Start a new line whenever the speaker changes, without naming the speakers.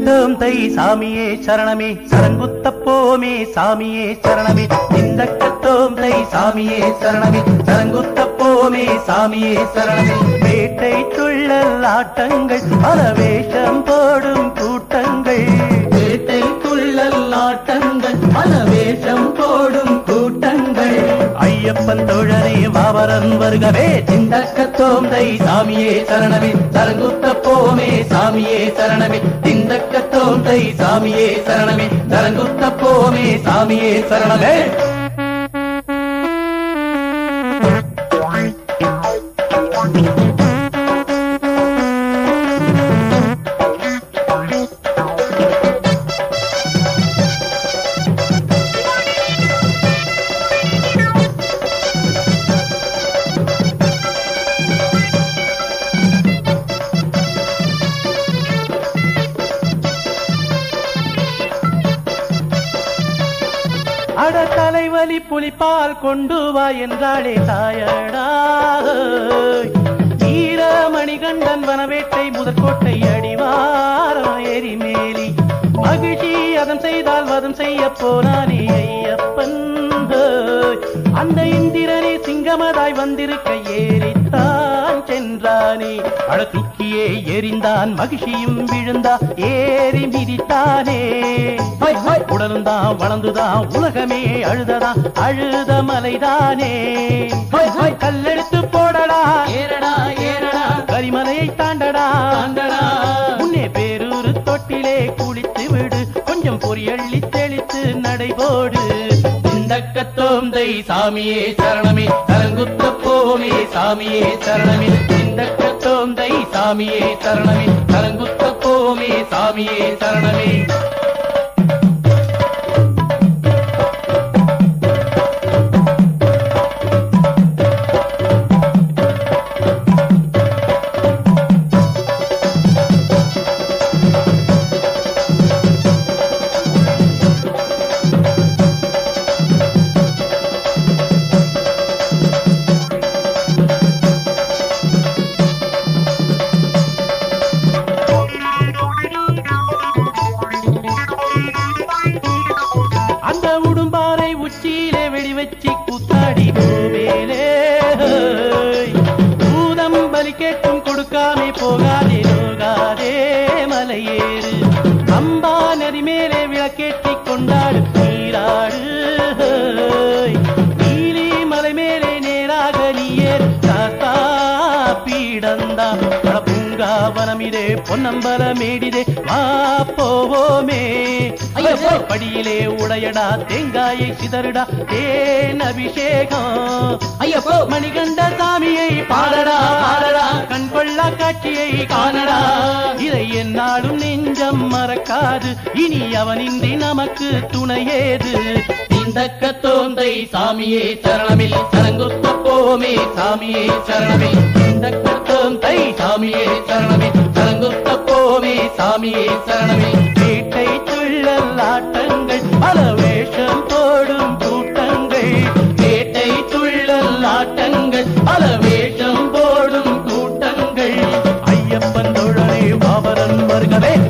திந்தக்கத்தோம் தை சாமியே சரணமே சரங்குத்தப்போமே சாமியே சரணமே திந்தக்கத்தோம் தை சாமியே சரணமே சரங்குத்தப்போமே சாமியே சரணமே வேட்டை துள்ளல் ஆட்டங்கள் பல வேஷம் போடும் கூட்டங்கள் வேட்டை துள்ளல் ஆட்டங்கள் பல வேஷம் போடும் கூட்டங்கள் ஐயப்பன் தோழரே வாவரன் வருகவே திந்தக்கத்தோம் தை சாமியே சரணமே சரங்குத்தப்போமே சாமியே சரணமே திந்தக்கத்தோம் தை சாமியே சரணமே சரங்குத்தப்போமே சாமியே சரணமே அட தலைவலி புலிப்பால் கொண்டு வா என்றாளே தாயடா ஈரமணிகண்டன் வனவேட்டை முதற்கோட்டை அடிவாரா எரிமேலி மகிழ்ச்சி அதம் செய்தால் வதம் செய்ய போனானே ஐயப்பன் அந்த இந்திரனே சிங்கமதாய் வந்திருக்க ஏறித்தான் சென்றானே அட தூக்கியே எரிந்தான் மகிழ்ச்சியும் விழுந்தா ஏறி மிதித்தானே உடலுந்தான் வளர்ந்துதான் உலகமே அழுததா அழுத மலைதானே கல்லெடுத்து போடடா ஏறடா ஏறடா கரிமலையை தாண்டடா தாண்டடா முன்னே பேரூரு தொட்டிலே குளித்து விடு கொஞ்சம் பொரியள்ளி தெளித்து நடைபோடு இந்தக்கத்தோம் தை சாமியே சரணமே சரங்குத்த போமே சாமியே சரணமே இந்தக்கத்தோம் தை சாமியே சரணமே சரங்குத்த போமே சாமியே சரணமே அந்த உடும்பாறை உச்சியிலே வெடி வச்சு கூத்தாடி போவேலே பூதம் பலி கேட்டும் கொடுக்காமே போகாதே நோகாதே மலையேறு அம்பா நதி மேலே விளக்கேற்றி கொண்டாடு நீராடு நீலி மலை மேலே நேராக நீயேறு சாத்தா பீடந்தா பூங்காவனம் இதே பொன்னம்பல மேடிதே வா போவோமே ஐயோ படியிலே உடையடா தேங்காயை சிதறுடா தேன் அபிஷேகம் ஐயப்போ மணிகண்ட சாமியை பாடடா பாடடா கண் கொள்ளா காட்சியை காணடா இதை என்னாலும் நெஞ்சம் மறக்காது இனி அவனின்றி நமக்கு துணையேது இந்த கத்தோந்தை சாமியே சரணமில் சரங்குத்த போமே சாமியே சரணமே இந்த கத்தோந்தை சாமியே சரணமே சரங்குத்த போமே சாமியே சரணமே வீட்டை துள்ளல் ஆட்டங்கள் பல வேஷம் போடும் கூட்டங்கள் வேட்டை துள்ளல் ஆட்டங்கள் பல வேஷம் போடும் கூட்டங்கள் ஐயப்பன் தோழனே பாபரன் வருகவே